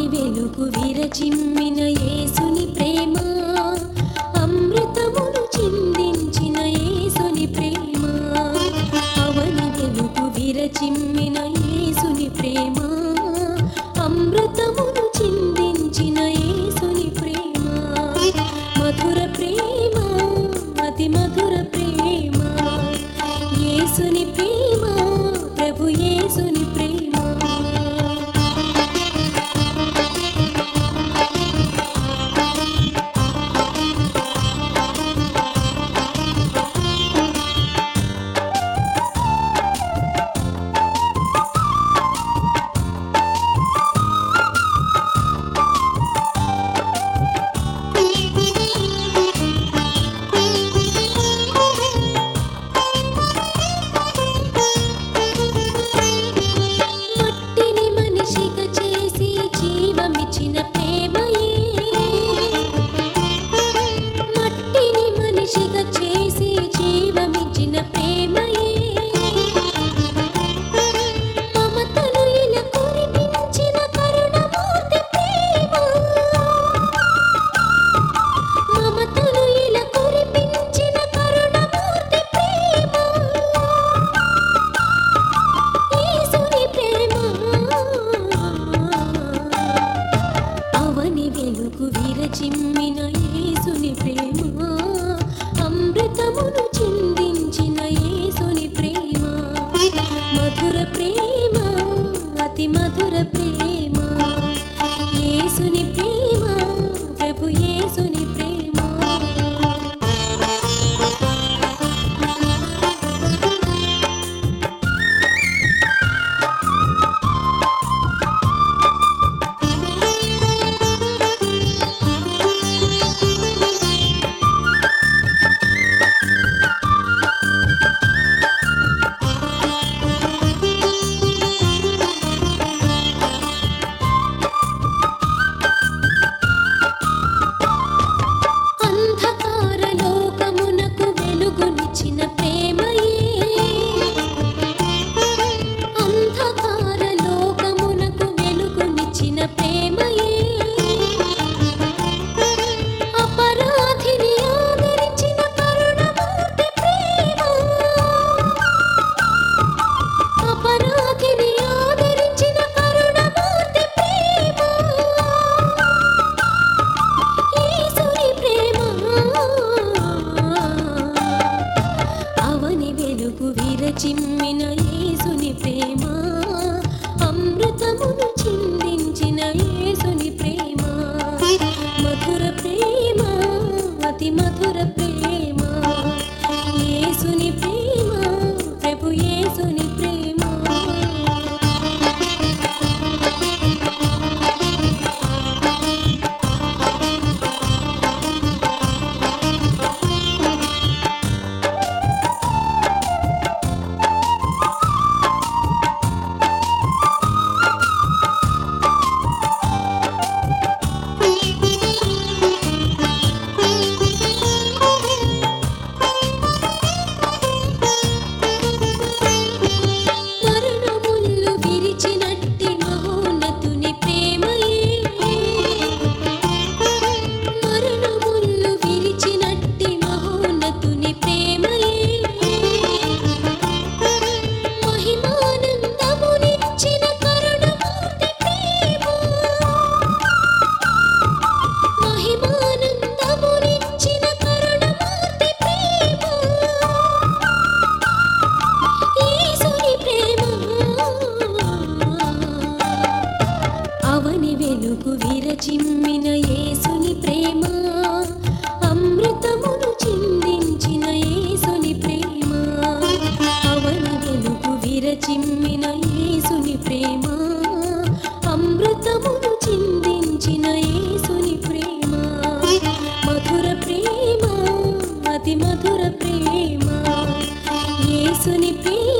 వెలుగు విరచిమ్మిన యేసుని ప్రేమ అమృతమును చిందించిన యేసుని ప్రేమ అవని వెలుగు విరచిమ్మిన యేసుని ప్రేమ అమృతమును చిందించిన యేసుని ప్రేమ మధుర ప్రేమ అతి మధుర ప్రేమ యేసుని ప్రేమ ప్రభు యేసుని ప్రేమ మట్టిని మనిషిగా చేసి జీవమిచ్చిన ప్రేమయే మట్టిని మనిషిగా చేసి జీవమిచ్చిన ప్రేమయే మమతను ఇలా కురిపించిన కరుణమూర్తి ప్రేమ మమతను ఇలా కురిపించిన కరుణమూర్తి ప్రేమ యేసుని ప్రేమ అవని వెలుగు విరచిమ్మిన యేసుని ప్రేమ అమృతమును చిందించిన యేసుని ప్రేమ మధుర ప్రేమ అతి మధుర ప్రేమ యేసుని ప్రేమ ప్రభు యేసుని ప్రేమ అంధకార లోకమునకు వెలుగునిచ్చిన ప్రేమయే అంధకార లోకమునకు వెలుగునిచ్చిన ప్రేమయే అపరాధిని ఆదరించిన కరుణమూర్తి ప్రేమ అపరాధిని ఆదరించిన కరుణమూర్తి ప్రేమ యేసుని ప్రేమ అవని వెలుగు విరచిమ్మిన యేసుని ప్రేమ అమృతమును చిందించిన యేసుని ప్రేమ మధుర ప్రేమ అతి మధుర ప్రేమ యేసుని ప్రేమ ప్రభు యేసుని ప్రేమ మరణముల్లు విరిచినట్టి మహోన్నతుని ప్రేమయే మరణముల్లు విరిచినట్టి మహోన్నతుని ప్రేమయే మహిమానందమునిచ్చిన కరుణమూర్తి ప్రేమ మహిమానందమునిచ్చిన కరుణమూర్తి ప్రేమ యేసుని ప్రేమ అవని వెలుగు విరచిమ్మిన యేసుని ప్రేమ అమృతమును చిందించిన యేసుని ప్రేమ అవని వెలుగు విరచిమ్మిన యేసుని ప్రేమ అమృతమును చిందించిన యేసుని ప్రేమ మధుర ప్రేమ అతి మధుర ప్రేమ యేసుని ప్రేమ